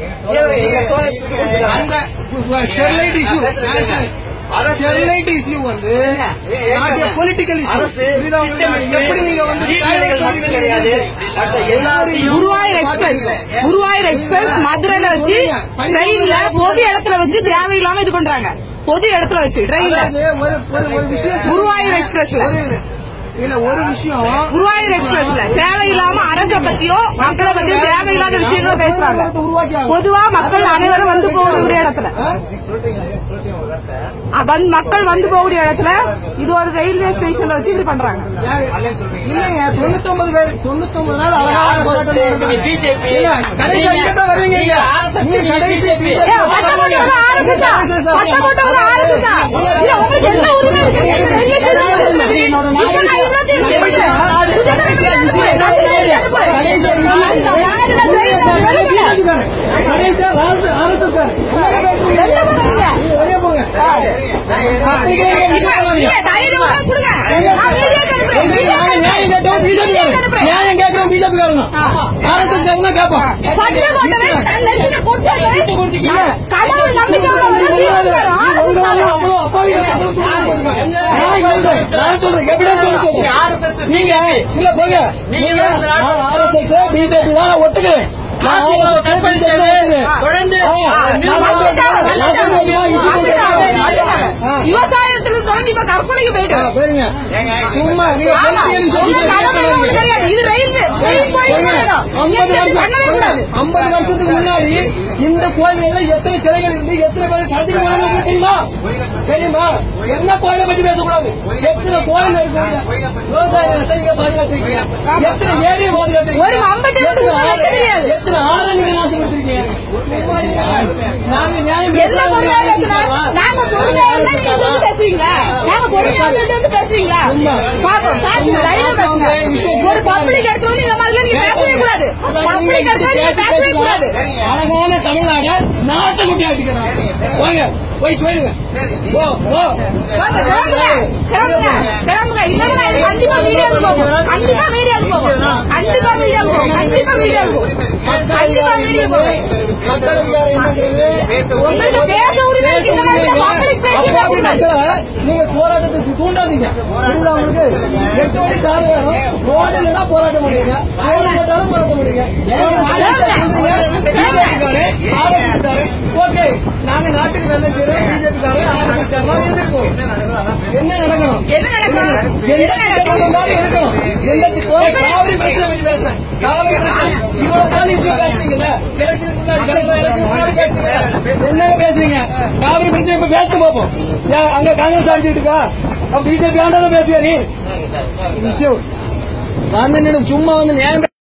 அந்த Sterlite issue Sterlite issue வந்து நாட்டிய பொலிட்டிக்கல் இஷ்யூ புரியுதா உங்களுக்கு? எப்படி நீங்க வந்து குருவாயூர் எக்ஸ்பிரஸ் குருவாயூர் எக்ஸ்பிரஸ் மதுரையில வச்சு ட்ரெயின்ல பொது இடத்துல வச்சு தேவையில்லாம இது பண்றாங்க பொது இடத்துல வச்சு ட்ரெயின்ல அதாவது ஒரு ஒரு- ஒரு விஷயம் குருவாயூர் எக்ஸ்பிரஸ்ல ஒரு- இல்ல ஒரு விஷயம் குருவாயூர் எக்ஸ்பிரஸ்ல தேவையில்லாம அரச பத்தியோ மக்களை பத்தியோ தேவையில்லாத விஷயங்களும் பேசுறாங்க பொதுவா மக்கள் அனைவரும் வந்து போகக்கூடிய இடத்துல அ, வந்து- மக்கள் வந்து போகக்கூடிய இடத்துல இது ஒரு ரயில்வே ஸ்டேஷன்ல வச்சு இப்படி பண்றாங்க யாரு? இல்லைங்க தொண்ணூத்தொன்பது பேர் தொண்ணூத்தொன்பது நாள் அழகான போராட்டம் நடந்தது. இல்ல, கடைசி அங்க தான் வருவீங்க இங்க. நீங்க கடைசி ஏ, வட்டம் போட்டவங்க RSS ஆ? வட்டம் போட்டவங்க RSS ஆ? இல்ல, உங்களுக்கு என்ன உரிமை இருக்கு? இந்த ரயில்வே ஸ்டேஷன்ல இருக்கிறது? இப்ப நான் இவ்வளவு தேதி பேசுறேன். இது என்ன ரயில்வே ஸ்டேஷன்? நான் ரயில்வே ஸ்டேஷன் போறேன். யாருடா ட்ரெயின்ல எழுதுங்க. கடைசியா ராசு- அரசு சார். என்ன பண்ணுவீங்க? வெளியே போங்க. பத்திரிகையில இல்ல, விசாரணை. இல்ல, தைரியம் இருந்தா கொடுங்க. நான் வீடியோ அனுப்புறேன். வீடியோ நாங்க நியாயம் கேட்டோம், BJP வீடியோ காரங்க. அனுப்புறேன். நியாயம் கேட்கிறோம், BJP காரங்க. RSS காரங்க தான் கேட்போம். சட்டம் போட்டவன் தன் நெஞ்சில கொட்டாது. கடவுள் நம்பிக்கையோட வந்து வீடு வரும். உங்க மேல அவ்வளவு அப்பாவிகள் அவ்வளவு துணிவு போட்டுருக்காங்க. நான் சொல்றேன், நான் சொல்றேன், evidence சொல்றேன். நீங்க இல்ல போங்க நீங்க நான் RSS, BJP தான் நான் ஒத்துக்கிறேன் நான் RSS, BJP தான் ஒத்துக்கிறேன். ஆ, நான் வந்துட்டாங்க, நான் வந்துட்டாங்க. சொல்றேன், issue வந்துட்டாங்க, பண்றேன். வந்துட்டாங்க. ஆ. விவசாயத்துல தொடங்கி இப்ப கற்பனைக்கு போயிட்டு ஆ, பாருங்க சும்மா நீங்க ஆமா. political உங்க issues கடமை உங்களுக்கு தெரியாது. இது ரயில்வே. ரயில் போயிட்டு இருக்கணும். ஐம்பது இங்க இப்படி பண்ணவே கூடாது. வருஷம் ஐம்பது வருஷத்துக்கு முன்னாடி இந்த கோயில்கள்ல எத்தனை சிலைகள் இருந்து எத்தனை பேர் கடத்திட்டு போனாங்க உங்களுக்கு தெரியுமா தெரியுமா என்ன கோயிலை பத்தி பேசக்கூடாது எத்தனை கோயில் இருக்கு விவசாய நிலத்தை நீங்க பாதுகாத்துருக்கீங்க எத்தனை ஏரியை பாதுகாத்துருக்கீங்க ஒரு மம்பட்டி எத்தனை மட்டும் ஆறு- தெரியாது. எத்தனை ஆறு நீங்க நாசப்படுத்திருக்கீங்க சும்மா இருங்க. நாங்க நியாயம் என்ன பொறுமையா பேசுனா? நாங்க பொறுமையா இருந்தா நீங்க வந்து பேசுவீங்களா? நாங்க பொறுமையா இருந்துட்டு வந்து பேசுவீங்களா? பாப்போம், பேசுங்க, தைரியமா பேசுங்க. ஒரு பப்ளிக் இடத்துல நீங்க முதல்ல நீங்க பேசவே கூடாது பப்ளிக் இடத்துல நீங்க பேசவே கூடாது அழகான தமிழ்நாடு நாசகுட்டி ஆட்டிக்கிறாங்க வாங்க போய் சொல்லுங்க ஓ ஓ வாங்க, கிளம்புங்க, கிளம்புங்க, கிளம்புங்க. இல்லைன்னா நான் இது கண்டிப்பா வீடியோக்கு போகும். கண்டிப்பா வீடியோக்கு போகும். கண்டிப்பா வீடியோக்கு போகும். கண்டிப்பா வீடியோக்கு போகும். கண்டிப்பா வீடியோ போகும். உங்களுக்கு பேச உரிமை இருக்கு. இந்த மாதிரி பப்ளிக் பேசி பேசக்கூடாது. நீங்க போராட்டத்துக்கு தூண்டாதீங்க புரியுதா உங்களுக்கு எட்டு மணி சாலை வேணும் ரோடு இல்லைன்னா போராட்டம் பண்ணுவீங்க ரோடு போட்டாலும் போராட்டம் பண்ணுவீங்க ஓகே நாங்க நாட்டுக்கு நல்ல செய்யறோம் பிஜேபி காரங்க ஆர்எஸ்எஸ் காரங்க எதிர்ப்போம் என்ன நடக்கணும் என்ன நடக்கும்? எந்த என்ன நடக்கும்? திட்டம் வந்தாலும் இருக்கணும். எந்த திட்டம் காவிரி பிரச்சனை பத்தி பேசுறேன். காவிரி பிரச்சனை. இவ்வளவு நாள் issue பேசுறீங்கல்ல? election க்கு முன்னாடி, கடைசி election க்கு முன்னாடி பேசுறீங்க. என்னங்க பேசுறீங்க காவிரி பிரச்சனை இப்ப பேச பார்ப்போம் ஏன் அங்க காங்கிரஸ் ஆடிட்டு இருக்கா அப்ப பிஜேபி ஆண்டாலும் பேசுவியா நீ விஷயம் வந்து நின்னு சும்மா வந்து நியாயம்